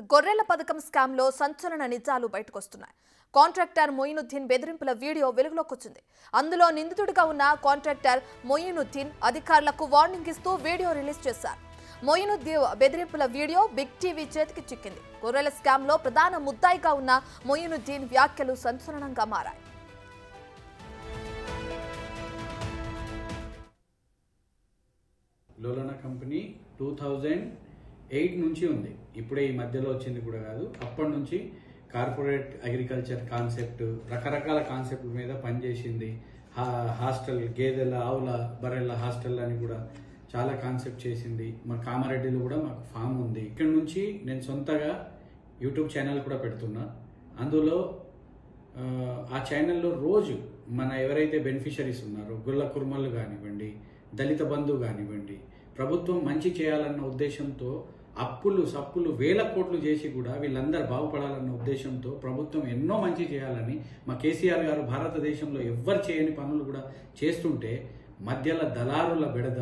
గొర్రెల పథకం స్కామ్లో సంచలన నిజాలు బయటకొస్తున్నాయి కాంట్రాక్టర్ మొయినుద్దీన్ బెదిరింపుల వీడియో వెలుగులోకి వచ్చింది అందులో నిందితుడిగా ఉన్న కాంట్రాక్టర్ మొయినుద్దీన్ అధికారులకు వార్నింగ్ ఇస్తూ వీడియో రిలీజ్ చేశారు మొయినుద్దీన్ బెదిరింపుల వీడియో బిగ్ టీవీ చేతికి చిక్కింది గొర్రెల స్కామ్లో ప్రధాన ముద్దాయిగా ఉన్న మొయినుద్దీన్ వ్యాఖ్యలు సంచలనంగా మారాయి Lolona company two thousand eight నుంచి ఉంది ఇప్పుడే ఈ మధ్యలో వచ్చింది కూడా కాదు అప్పటి నుంచి కార్పొరేట్ అగ్రికల్చర్ కాన్సెప్ట్ రకరకాల కాన్సెప్ట్ మీద పనిచేసింది హా- హాస్టల్ గేదెల ఆవుల బర్రెల హాస్టల్ అని కూడా చాలా కాన్సెప్ట్ చేసింది మా కామారెడ్డిలో కూడా మాకు ఫామ్ ఉంది ఇక్కడ నుంచి నేను సొంతగా యూట్యూబ్ ఛానల్ కూడా పెడుతున్నా అందులో ఆ, ఆ ఛానల్లో రోజు మన ఎవరైతే బెనిఫిషరీస్ ఉన్నారో గుల్ల కుర్మలు కానివ్వండి దళిత బంధు కానివ్వండి ప్రభుత్వం మంచి చేయాలన్న ఉద్దేశంతో అప్పులు సప్పులు వేల కోట్లు చేసి కూడా వీళ్ళందరూ బాగుపడాలన్న ఉద్దేశంతో ప్రభుత్వం ఎన్నో మంచి చేయాలని మా కేసీఆర్ గారు భారతదేశంలో ఎవ్వరు చేయని పనులు కూడా చేస్తుంటే మధ్యలో దళారుల బెడద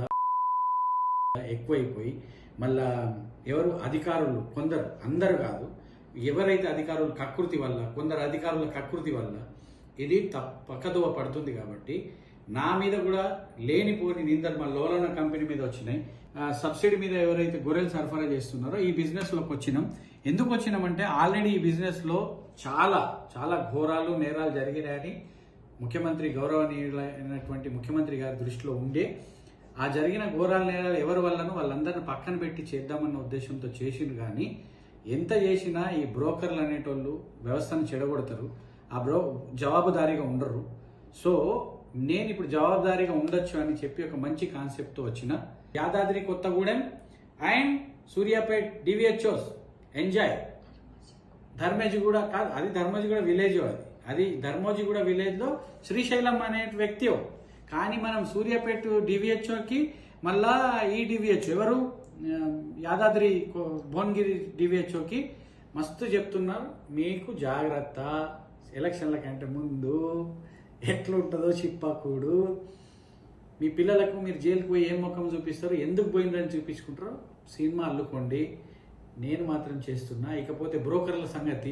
ఎక్కువైపోయి మళ్ళా ఎవరు అధికారులు కొందరు అందరు కాదు ఎవరైతే అధికారులు కకృతి వల్ల కొందరు అధికారుల కకృతి వల్ల ఇది పక్కదోవ పడుతుంది కాబట్టి నా మీద కూడా లేనిపోని నిందలు మా లోలన కంపెనీ మీద వచ్చినాయి ఆ, సబ్సిడీ మీద ఎవరైతే గొర్రెలు సరఫరా చేస్తున్నారో ఈ బిజినెస్ లోకి వచ్చినాం ఎందుకు వచ్చినామంటే ఆల్రెడీ ఈ బిజినెస్ లో చాలా చాలా ఘోరాలు నేరాలు జరిగినాయని ముఖ్యమంత్రి గౌరవనీయులైనటువంటి ముఖ్యమంత్రి గారి దృష్టిలో ఉండే ఆ జరిగిన ఘోరాల నేరాలు ఎవరి వల్లనో వాళ్ళందరిని పక్కన పెట్టి చేద్దామన్న ఉద్దేశంతో చేసిండు కానీ ఎంత చేసినా ఈ బ్రోకర్లు అనేటోళ్ళు వ్యవస్థను చెడగొడతారు ఆ బ్రో జవాబుదారీగా ఉండరు సో నేను ఇప్పుడు జవాబుదారీగా ఉండొచ్చు అని చెప్పి ఒక మంచి కాన్సెప్ట్తో వచ్చిన యాదాద్రి కొత్తగూడెం అండ్ సూర్యాపేట్ డివిహెచ్ఓస్ ఎంజాయ్ ధర్మజిగూడ కాదు అది ధర్మజిగూడ విలేజ్ అది అది ధర్మజిగూడ విలేజ్ లో శ్రీశైలం అనే వ్యక్తి కానీ మనం సూర్యాపేట డివిహెచ్ఓకి మళ్ళా ఈ డివిహెచ్ ఎవరు ఆ, యాదాద్రి కో- భువనగిరి డివిహెచ్ఓకి మస్తు చెప్తున్నారు మీకు జాగ్రత్త ఎలక్షన్ల కంటే ముందు ఎట్లుంటుందో చిప్పాకూడు మీ పిల్లలకు మీరు జైలుకు పోయి ఏం ముఖం చూపిస్తారు ఎందుకు పోయిందని చూపించుకుంటారో సినిమా అల్లుకోండి నేను మాత్రం చేస్తున్నా ఇకపోతే బ్రోకర్ల సంగతి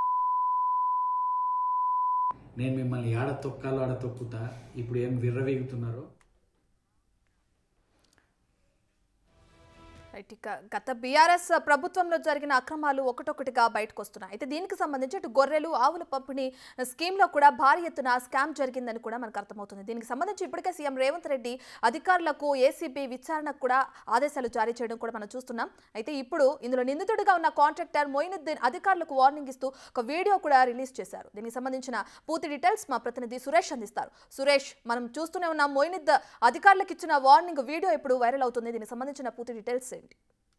నేను మిమ్మల్ని ఆడ తొక్కాలో ఆడ తొక్కుతా ఇప్పుడు ఏం విర్రవీగుతున్నారో రైట్ ఇక గత బీఆర్ఎస్ ప్రభుత్వంలో జరిగిన అక్రమాలు ఒకటొకటిగా బయటకు వస్తున్నాయి అయితే దీనికి సంబంధించి ఇటు గొర్రెలు ఆవుల పంపిణీ స్కీమ్లో కూడా భారీ ఎత్తున స్కామ్ జరిగిందని కూడా మనకు అర్థమవుతుంది దీనికి సంబంధించి ఇప్పటికే సీఎం రేవంత్ రెడ్డి అధికారులకు ఏసీబీ విచారణకు కూడా ఆదేశాలు జారీ చేయడం కూడా మనం చూస్తున్నాం అయితే ఇప్పుడు ఇందులో నిందితుడిగా ఉన్న కాంట్రాక్టర్ మొయినుద్దీన్ అధికారులకు వార్నింగ్ ఇస్తూ ఒక వీడియో కూడా రిలీజ్ చేశారు దీనికి సంబంధించిన పూర్తి డీటెయిల్స్ మా ప్రతినిధి సురేష్ అందిస్తారు సురేష్ మనం చూస్తూనే ఉన్న మొయినుద్ అధికారులకు ఇచ్చిన వార్నింగ్ వీడియో ఇప్పుడు వైరల్ అవుతుంది దీనికి సంబంధించిన పూర్తి డీటెయిల్స్ ఏంటి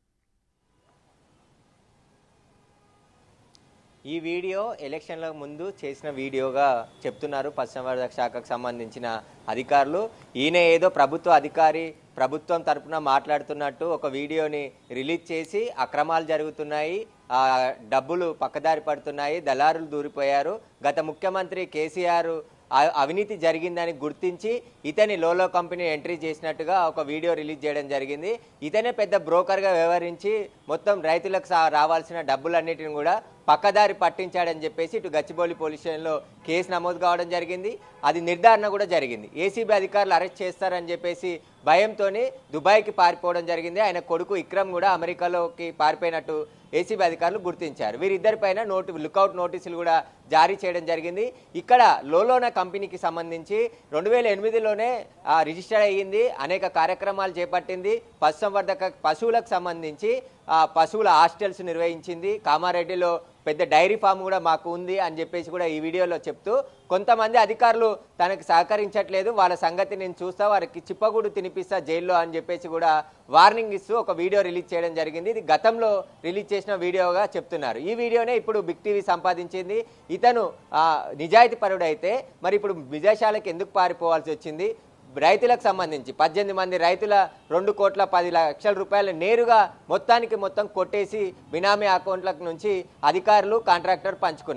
ఈ వీడియో ఎలక్షన్ల ముందు చేసిన వీడియోగా చెప్తున్నారు పశుసంవర్ధక శాఖకు సంబంధించిన అధికారులు ఈయన ఏదో ప్రభుత్వ అధికారి ప్రభుత్వం తరపున మాట్లాడుతున్నట్టు ఒక వీడియోని రిలీజ్ చేసి అక్రమాలు జరుగుతున్నాయి ఆ డబ్బులు పక్కదారి పడుతున్నాయి దళారులు దూరిపోయారు గత ముఖ్యమంత్రి కేసీఆర్ అ- అవినీతి జరిగిందని గుర్తించి ఇతని లోలో కంపెనీ ఎంట్రీ చేసినట్టుగా ఒక వీడియో రిలీజ్ చేయడం జరిగింది ఇతనే పెద్ద బ్రోకర్గా వ్యవహరించి మొత్తం రైతులకు సా- రావాల్సిన డబ్బులన్నిటిని కూడా పక్కదారి పట్టించాడని చెప్పేసి ఇటు గచ్చిబౌలి పోలీస్ స్టేషన్లో కేసు నమోదు కావడం జరిగింది అది నిర్ధారణ కూడా జరిగింది ఏసీబీ అధికారులు అరెస్ట్ చేస్తారని చెప్పేసి భయంతోనే దుబాయ్కి పారిపోవడం జరిగింది ఆయన కొడుకు ఇక్రమ్ కూడా అమెరికాలోకి పారిపోయినట్టు ఏసీబీ అధికారులు గుర్తించారు వీరిద్దరిపైన నోటి లుకౌట్ నోటీసులు కూడా జారీ చేయడం జరిగింది ఇక్కడ లోలోనా కంపెనీకి సంబంధించి రెండు వేల ఎనిమిదిలోనే రిజిస్టర్ అయ్యింది అనేక కార్యక్రమాలు చేపట్టింది పశుసంవర్ధక పశువులకు సంబంధించి ఆ, పశువుల హాస్టల్స్ నిర్వహించింది కామారెడ్డిలో పెద్ద డైరీ ఫామ్ కూడా మాకు ఉంది అని చెప్పేసి కూడా ఈ వీడియోలో చెప్తూ కొంతమంది అధికారులు తనకు సహకరించట్లేదు వాళ్ళ సంగతి నేను చూస్తా వారికి చిప్పగూడు తినిపిస్తా జైల్లో అని చెప్పేసి కూడా వార్నింగ్ ఇస్తూ ఒక వీడియో రిలీజ్ చేయడం జరిగింది ఇది గతంలో రిలీజ్ చేసిన వీడియోగా చెప్తున్నారు ఈ వీడియోనే ఇప్పుడు బిగ్ టీవీ సంపాదించింది ఇతను ఆ, నిజాయితీ పరుడైతే మరి ఇప్పుడు విదేశాలకు ఎందుకు పారిపోవాల్సి వచ్చింది రైతులకు సంబంధించి పద్దెనిమిది మంది రైతుల రెండు కోట్ల పది లక్షల రూపాయలు నేరుగా మొత్తానికి మొత్తం కొట్టేసి బినామీ అకౌంట్ల నుంచి అధికారులు కాంట్రాక్టర్ పంచుకున్నారు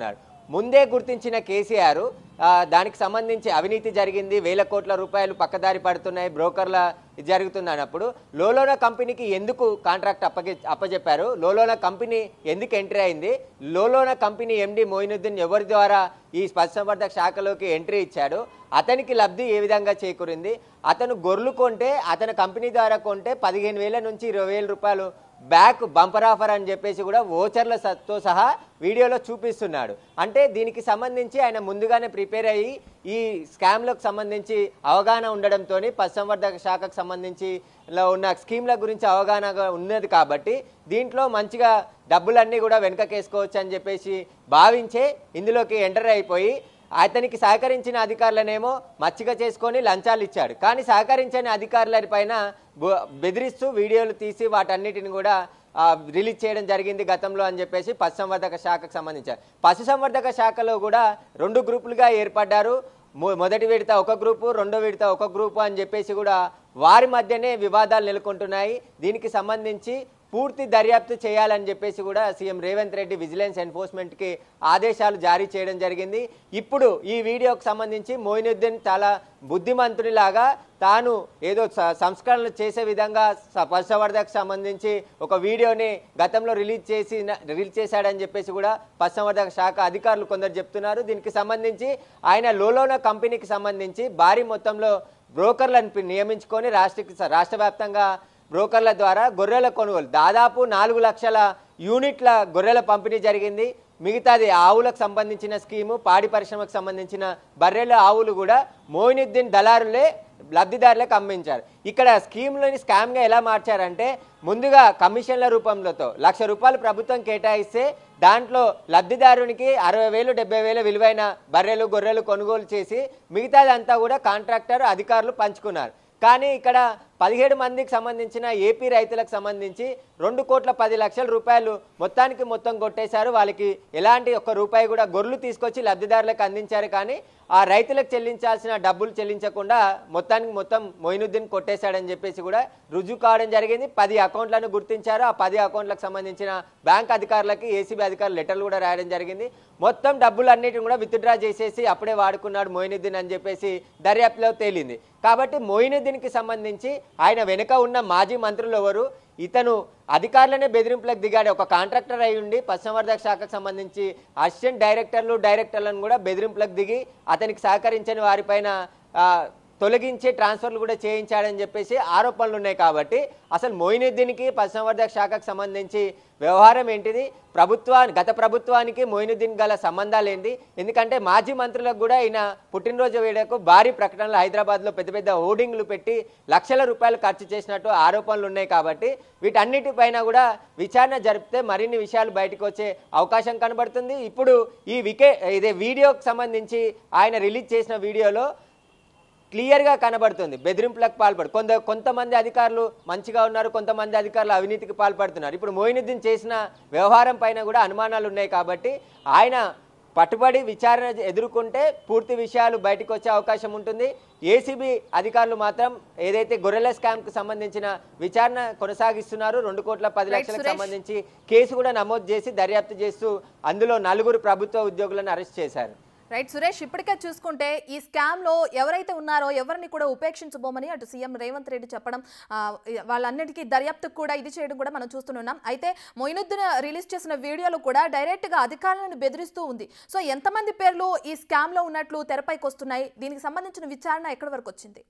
ముందే గుర్తించిన కేసీఆర్ ఆ, దానికి సంబంధించి అవినీతి జరిగింది వేల కోట్ల రూపాయలు పక్కదారి పడుతున్నాయి బ్రోకర్ల ఇది జరుగుతుంది అన్నప్పుడు లోలోన కంపెనీకి ఎందుకు కాంట్రాక్ట్ అప్పగి అప్పచెప్పారు లోలోన కంపెనీ ఎందుకు ఎంట్రీ అయింది లోలోన కంపెనీ ఎండి మోయినుద్దీన్ ఎవరి ద్వారా ఈ పశుసంవర్ధక శాఖలోకి ఎంట్రీ ఇచ్చాడు అతనికి లబ్ధి ఏ విధంగా చేకూరింది అతను గొర్రెలు కొంటే అతని కంపెనీ ద్వారా కొంటే పదిహేను వేల నుంచి ఇరవై వేల రూపాయలు బ్యాక్ బంపర్ ఆఫర్ అని చెప్పేసి కూడా ఓచర్ల సత్తో సహా వీడియోలో చూపిస్తున్నాడు అంటే దీనికి సంబంధించి ఆయన ముందుగానే ప్రిపేర్ అయ్యి ఈ స్కామ్లకు సంబంధించి అవగాహన ఉండడంతో పశుసంవర్ధక శాఖకు సంబంధించి లో ఉన్న స్కీమ్ల గురించి అవగాహన ఉన్నది కాబట్టి దీంట్లో మంచిగా డబ్బులన్నీ కూడా వెనకకేసుకోవచ్చు అని చెప్పేసి భావించే ఇందులోకి ఎంటర్ అయిపోయి అతనికి సహకరించిన అధికారులనేమో మచ్చిక చేసుకొని లంచాలు ఇచ్చాడు కానీ సహకరించని అధికారుల పైన బు- బెదిరిస్తూ వీడియోలు తీసి వాటన్నిటిని కూడా ఆ, రిలీజ్ చేయడం జరిగింది గతంలో అని చెప్పేసి పశుసంవర్ధక శాఖకు సంబంధించి పశుసంవర్ధక శాఖలో కూడా రెండు గ్రూపులుగా ఏర్పడ్డారు మొ- మొదటి విడత ఒక గ్రూపు రెండో విడత ఒక గ్రూపు అని చెప్పేసి కూడా వారి మధ్యనే వివాదాలు నెలకొంటున్నాయి దీనికి సంబంధించి పూర్తి దర్యాప్తు చేయాలని చెప్పేసి కూడా సీఎం రేవంత్ రెడ్డి విజిలెన్స్ ఎన్ఫోర్స్మెంట్కి ఆదేశాలు జారీ చేయడం జరిగింది ఇప్పుడు ఈ వీడియోకి సంబంధించి మోయినుద్దీన్ చాలా బుద్ధిమంతునిలాగా తాను ఏదో స- సంస్కరణలు చేసే విధంగా స- పశుసంవర్ధకు సంబంధించి ఒక వీడియోని గతంలో రిలీజ్ చేసి రిలీజ్ చేశాడని చెప్పేసి కూడా పశుసంవర్ధక శాఖ అధికారులు కొందరు చెప్తున్నారు దీనికి సంబంధించి ఆయన లోలోన కంపెనీకి సంబంధించి భారీ మొత్తంలో బ్రోకర్లను పి- నియమించుకొని రాష్ట్ర రాష్ట్ర వ్యాప్తంగా బ్రోకర్ల ద్వారా గొర్రెల కొనుగోలు దాదాపు నాలుగు లక్షల యూనిట్ల గొర్రెల పంపిణీ జరిగింది మిగతాది ఆవులకు సంబంధించిన స్కీము పాడి పరిశ్రమకు సంబంధించిన బర్రెల ఆవులు కూడా మోయినుద్దీన్ దళారులే లబ్ధిదారులకు అమ్మించారు ఇక్కడ స్కీమ్లోని స్కామ్గా ఎలా మార్చారంటే ముందుగా కమిషన్ల రూపంలోతో లక్ష రూపాయలు ప్రభుత్వం కేటాయిస్తే దాంట్లో లబ్ధిదారునికి అరవై వేలు డెబ్బై వేలు విలువైన బర్రెలు గొర్రెలు కొనుగోలు చేసి మిగతాది అంతా కూడా కాంట్రాక్టర్ అధికారులు పంచుకున్నారు కానీ ఇక్కడ పదిహేడు మందికి సంబంధించిన ఏపీ రైతులకు సంబంధించి రెండు కోట్ల పది లక్షల రూపాయలు మొత్తానికి మొత్తం కొట్టేశారు వాళ్ళకి ఎలాంటి ఒక్క రూపాయి కూడా గొర్రెలు తీసుకొచ్చి లబ్ధిదారులకు అందించారు కానీ ఆ రైతులకు చెల్లించాల్సిన డబ్బులు చెల్లించకుండా మొత్తానికి మొత్తం మొయినుద్దీన్ కొట్టేశాడని చెప్పేసి కూడా రుజువు కావడం జరిగింది పది అకౌంట్లను గుర్తించారు ఆ పది అకౌంట్లకు సంబంధించిన బ్యాంక్ అధికారులకి ఏసీబీ అధికారులు లెటర్లు కూడా రాయడం జరిగింది మొత్తం డబ్బులు అన్నిటిని కూడా విత్డ్రా చేసేసి అప్పుడే వాడుకున్నాడు మొయినుద్దీన్ అని చెప్పేసి దర్యాప్తులో తేలింది కాబట్టి మొయినుద్దీన్కి సంబంధించి ఆయన వెనుక ఉన్న మాజీ మంత్రులు ఎవరు ఇతను అధికారులనే బెదిరింపులకు దిగాడు ఒక కాంట్రాక్టర్ అయి ఉండి పశుసంవర్ధక శాఖకు సంబంధించి అసిస్టెంట్ డైరెక్టర్లు డైరెక్టర్లను కూడా బెదిరింపులకు దిగి అతనికి సహకరించని వారిపైన ఆ, తొలగించి ట్రాన్స్ఫర్లు కూడా చేయించాడని చెప్పేసి ఆరోపణలు ఉన్నాయి కాబట్టి అసలు మొయినుద్దీన్కి పశుసంవర్ధక శాఖకు సంబంధించి వ్యవహారం ఏంటిది ప్రభుత్వాన్ని గత ప్రభుత్వానికి మొయినుద్దీన్ గల సంబంధాలు ఏంటి ఎందుకంటే మాజీ మంత్రులకు కూడా ఈయన పుట్టినరోజు వేడుకకు భారీ ప్రకటనలు హైదరాబాద్లో పెద్ద పెద్ద హోర్డింగ్లు పెట్టి లక్షల రూపాయలు ఖర్చు చేసినట్టు ఆరోపణలు ఉన్నాయి కాబట్టి వీటన్నిటిపైన కూడా విచారణ జరిపితే మరిన్ని విషయాలు బయటకు వచ్చే అవకాశం కనబడుతుంది ఇప్పుడు ఈ వికే ఇదే వీడియోకి సంబంధించి ఆయన రిలీజ్ చేసిన వీడియోలో క్లియర్గా కనబడుతుంది బెదిరింపులకు పాల్పడు కొంత కొంతమంది అధికారులు మంచిగా ఉన్నారు కొంతమంది అధికారులు అవినీతికి పాల్పడుతున్నారు ఇప్పుడు మోయినుద్దీన్ చేసిన వ్యవహారం పైన కూడా అనుమానాలు ఉన్నాయి కాబట్టి ఆయన పట్టుబడి విచారణ ఎదుర్కొంటే పూర్తి విషయాలు బయటకు వచ్చే అవకాశం ఉంటుంది ఏసీబీ అధికారులు మాత్రం ఏదైతే గొర్రెల స్కామ్కి సంబంధించిన విచారణ కొనసాగిస్తున్నారు రెండు కోట్ల పది Right, లక్షలకు సురేష్. సంబంధించి కేసు కూడా నమోదు చేసి దర్యాప్తు చేస్తూ అందులో నలుగురు ప్రభుత్వ ఉద్యోగులను అరెస్ట్ చేశారు రైట్ సురేష్ ఇప్పటికే చూసుకుంటే ఈ స్కామ్ లో ఎవరైతే ఉన్నారో ఎవరిని కూడా ఉపేక్షించబోమని అటు సీఎం రేవంత్ రెడ్డి చెప్పడం ఆ, వాళ్ళన్నిటికీ దర్యాప్తుకు కూడా ఇది చేయడం కూడా మనం చూస్తున్నాం అయితే మొయినుద్దీన్ రిలీజ్ చేసిన వీడియోలో కూడా డైరెక్ట్ గా అధికారులను బెదిరిస్తూ ఉంది సో ఎంతమంది పేర్లు ఈ స్కామ్ లో ఉన్నట్లు తెరపైకి వస్తున్నాయి దీనికి సంబంధించిన విచారణ ఎక్కడి వరకు వచ్చింది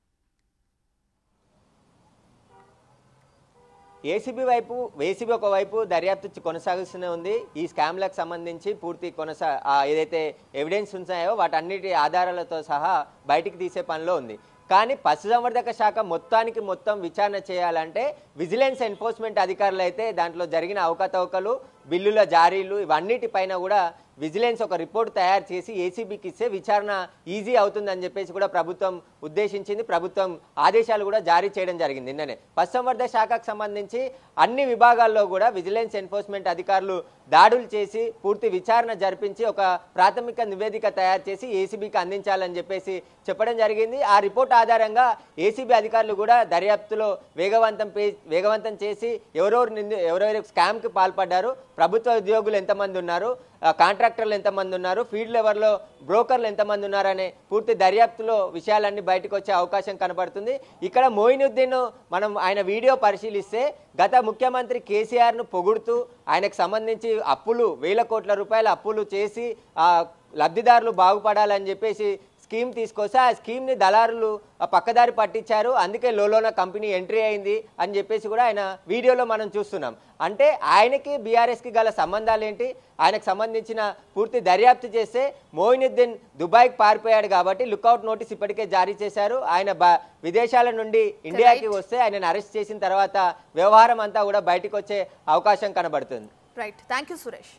ఏసీబీ వైపు ఏసీబీ ఒక వైపు దర్యాప్తు చ- కొనసాగిస్తూనే ఉంది ఈ స్కామ్లకు సంబంధించి పూర్తి కొనసా ఆ ఏదైతే ఎవిడెన్స్ ఉన్నాయో వాటన్నిటి ఆధారాలతో సహా బయటికి తీసే పనిలో ఉంది కానీ పశుసంవర్ధక శాఖ మొత్తానికి మొత్తం విచారణ చేయాలంటే విజిలెన్స్ ఎన్ఫోర్స్మెంట్ అధికారులు అయితే దాంట్లో జరిగిన అవకతవకలు బిల్లుల జారీలు ఇవన్నిటిపైన కూడా విజిలెన్స్ ఒక రిపోర్ట్ తయారు చేసి ఏసీబీకి ఇస్తే విచారణ ఈజీ అవుతుందని చెప్పేసి కూడా ప్రభుత్వం ఉద్దేశించింది ప్రభుత్వం ఆదేశాలు కూడా జారీ చేయడం జరిగింది నిన్ననే పశుసంవర్ధక శాఖకు సంబంధించి అన్ని విభాగాల్లో కూడా విజిలెన్స్ ఎన్ఫోర్స్మెంట్ అధికారులు దాడులు చేసి పూర్తి విచారణ జరిపించి ఒక ప్రాథమిక నివేదిక తయారు చేసి ఏసీబీకి అందించాలని చెప్పేసి చెప్పడం జరిగింది ఆ రిపోర్ట్ ఆధారంగా ఏసీబీ అధికారులు కూడా దర్యాప్తులో వేగవంతం పే వేగవంతం చేసి ఎవరెవరు నింది ఎవరెవరు స్కామ్కి పాల్పడ్డారు ప్రభుత్వ ఉద్యోగులు ఎంతమంది ఉన్నారు ఆ, కాంట్రాక్టర్లు ఎంతమంది ఉన్నారు ఫీల్డ్ లెవెల్లో బ్రోకర్లు ఎంతమంది ఉన్నారనే పూర్తి దర్యాప్తులో విషయాలన్నీ బయటకు వచ్చే అవకాశం కనబడుతుంది ఇక్కడ మోయినుద్దీన్ మనం ఆయన వీడియో పరిశీలిస్తే గత ముఖ్యమంత్రి కేసీఆర్ను పొగుడుతూ ఆయనకు సంబంధించి అప్పులు వేల కోట్ల రూపాయల అప్పులు చేసి ఆ లబ్ధిదారులు బాగుపడాలని చెప్పేసి స్కీమ్ తీసుకొస్తే ఆ స్కీమ్ని దళారులు ఆ పక్కదారి పట్టించారు అందుకే లోలోన కంపెనీ ఎంట్రీ అయింది అని చెప్పేసి కూడా ఆయన వీడియోలో మనం చూస్తున్నాం అంటే ఆయనకి బీఆర్ఎస్కి గల సంబంధాలు ఏంటి ఆయనకు సంబంధించిన పూర్తి దర్యాప్తు చేస్తే మోయినుద్దీన్ దుబాయ్కి పారిపోయాడు కాబట్టి లుకౌట్ నోటీస్ ఇప్పటికే జారీ చేశారు ఆయన బ- విదేశాల నుండి ఇండియాకి వస్తే ఆయనను అరెస్ట్ చేసిన తర్వాత వ్యవహారం అంతా కూడా బయటకు వచ్చే అవకాశం కనబడుతుంది right thank you Suresh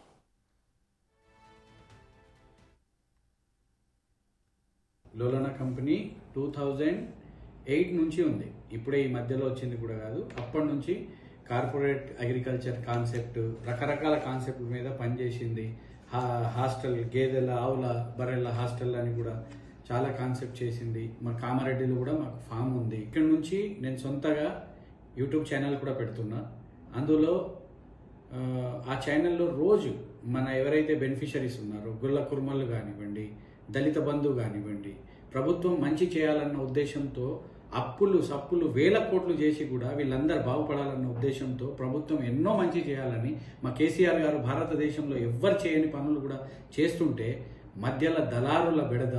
Lolona company two thousand eight నుంచి ఉంది ఇప్పుడే ఈ మధ్యలో వచ్చింది కూడా కాదు అప్పటి నుంచి కార్పొరేట్ అగ్రికల్చర్ కాన్సెప్ట్ రకరకాల కాన్సెప్ట్ మీద పనిచేసింది హా- హాస్టల్ గేదెల ఆవుల బర్రెల హాస్టల్ అని కూడా చాలా కాన్సెప్ట్ చేసింది మా కామారెడ్డిలో కూడా మాకు ఫామ్ ఉంది ఇక్కడ నుంచి నేను సొంతగా యూట్యూబ్ ఛానల్ కూడా పెడుతున్నా అందులో ఆ, ఆ ఛానల్లో రోజు మన ఎవరైతే బెనిఫిషరీస్ ఉన్నారో గుల్ల కుర్మలు కానివ్వండి దళిత బంధు కానివ్వండి ప్రభుత్వం మంచి చేయాలన్న ఉద్దేశంతో అప్పులు సప్పులు వేల కోట్లు చేసి కూడా వీళ్ళందరూ బాగుపడాలన్న ఉద్దేశంతో ప్రభుత్వం ఎన్నో మంచి చేయాలని మా కేసీఆర్ గారు భారతదేశంలో ఎవ్వరు చేయని పనులు కూడా చేస్తుంటే మధ్యలో దళారుల బెడద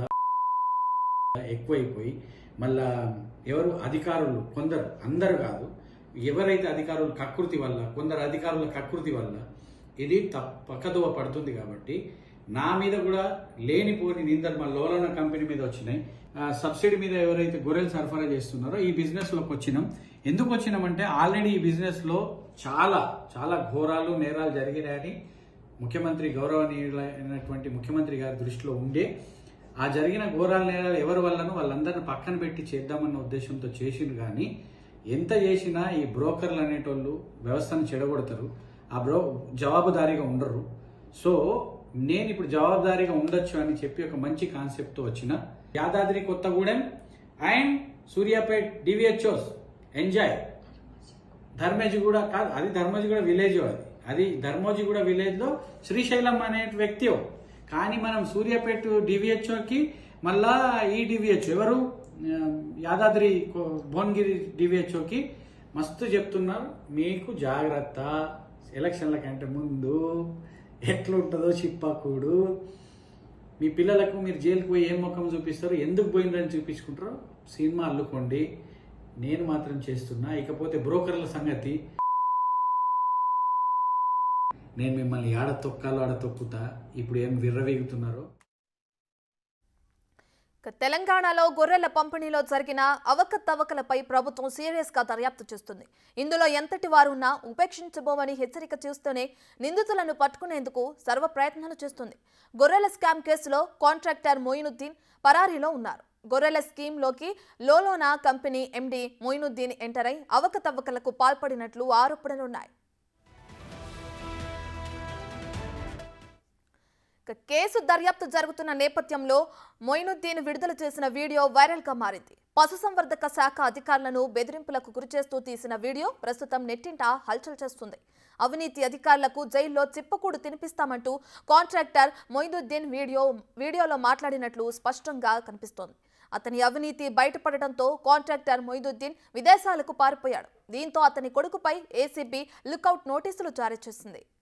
ఎక్కువైపోయి మళ్ళా ఎవరు అధికారులు కొందరు అందరు కాదు ఎవరైతే అధికారులు కకృతి వల్ల కొందరు అధికారుల కకృతి వల్ల ఇది పక్కదోవ పడుతుంది కాబట్టి నా మీద కూడా లేనిపోని నిందలు మా లోలన కంపెనీ మీద వచ్చినాయి ఆ, సబ్సిడీ మీద ఎవరైతే గొర్రెలు సరఫరా చేస్తున్నారో ఈ బిజినెస్ లోకి వచ్చినాం ఎందుకు వచ్చినామంటే ఆల్రెడీ ఈ బిజినెస్ లో చాలా చాలా ఘోరాలు నేరాలు జరిగినాయని ముఖ్యమంత్రి గౌరవనీయులైనటువంటి ముఖ్యమంత్రి గారి దృష్టిలో ఉండే ఆ జరిగిన ఘోరాల నేరాలు ఎవరి వల్లనో వాళ్ళందరిని పక్కన పెట్టి చేద్దామన్న ఉద్దేశంతో చేసిండు కానీ ఎంత చేసినా ఈ బ్రోకర్లు అనేటోళ్ళు వ్యవస్థను చెడగొడతారు ఆ బ్రో జవాబుదారీగా ఉండరు సో నేను ఇప్పుడు జవాబుదారీగా ఉండొచ్చు అని చెప్పి ఒక మంచి కాన్సెప్ట్తో వచ్చిన యాదాద్రి కొత్తగూడెం అండ్ సూర్యాపేట్ డివిహెచ్ఓస్ ఎంజాయ్ ధర్మజిగూడ కాదు అది ధర్మజిగూడ విలేజ్ అది అది ధర్మజిగూడ విలేజ్ లో శ్రీశైలం అనే వ్యక్తి కానీ మనం సూర్యాపేట డివిహెచ్ఓకి మళ్ళా ఈ డివిహెచ్ ఎవరు ఆ, యాదాద్రి కో- భువనగిరి డివిహెచ్ఓకి మస్తు చెప్తున్నారు మీకు జాగ్రత్త ఎలక్షన్ల కంటే ముందు ఎట్లుంటుందో చిప్పాకూడు మీ పిల్లలకు మీరు జైలుకు పోయి ఏం ముఖం చూపిస్తారు ఎందుకు పోయిందని చూపించుకుంటారో సినిమా అల్లుకోండి నేను మాత్రం చేస్తున్నా ఇకపోతే బ్రోకర్ల సంగతి నేను మిమ్మల్ని ఆడ తొక్కాలో ఆడ తొక్కుతా ఇప్పుడు ఏం విర్రవీగుతున్నారో ఇక తెలంగాణలో గొర్రెల పంపిణీలో జరిగిన అవకతవకలపై ప్రభుత్వం సీరియస్ గా దర్యాప్తు చేస్తుంది ఇందులో ఎంతటి వారు ఉన్నా ఉపేక్షించబోమని హెచ్చరిక చేస్తూనే నిందితులను పట్టుకునేందుకు సర్వ ప్రయత్నాలు చేస్తుంది గొర్రెల స్కామ్ కేసులో కాంట్రాక్టర్ మొయినుద్దీన్ పరారీలో ఉన్నారు గొర్రెల స్కీమ్లోకి Lolona company MD Moinuddin enter అయి అవకతవకలకు పాల్పడినట్లు ఆరోపణలున్నాయి ఇక కేసు దర్యాప్తు జరుగుతున్న నేపథ్యంలో మొయినుద్దీన్ విడుదల చేసిన వీడియో వైరల్గా మారింది పశుసంవర్ధక శాఖ అధికారులను బెదిరింపులకు గురిచేస్తూ తీసిన వీడియో ప్రస్తుతం నెట్టింట హల్చల్ చేస్తుంది అవినీతి అధికారులకు జైల్లో చిప్పకూడు తినిపిస్తామంటూ కాంట్రాక్టర్ మొయినుద్దీన్ వీడియో వీడియోలో మాట్లాడినట్లు స్పష్టంగా కనిపిస్తోంది అతని అవినీతి బయటపడటంతో కాంట్రాక్టర్ మొయిదుద్దీన్ విదేశాలకు పారిపోయాడు దీంతో అతని కొడుకుపై ఏసీబీ లుకౌట్ నోటీసులు జారీ చేసింది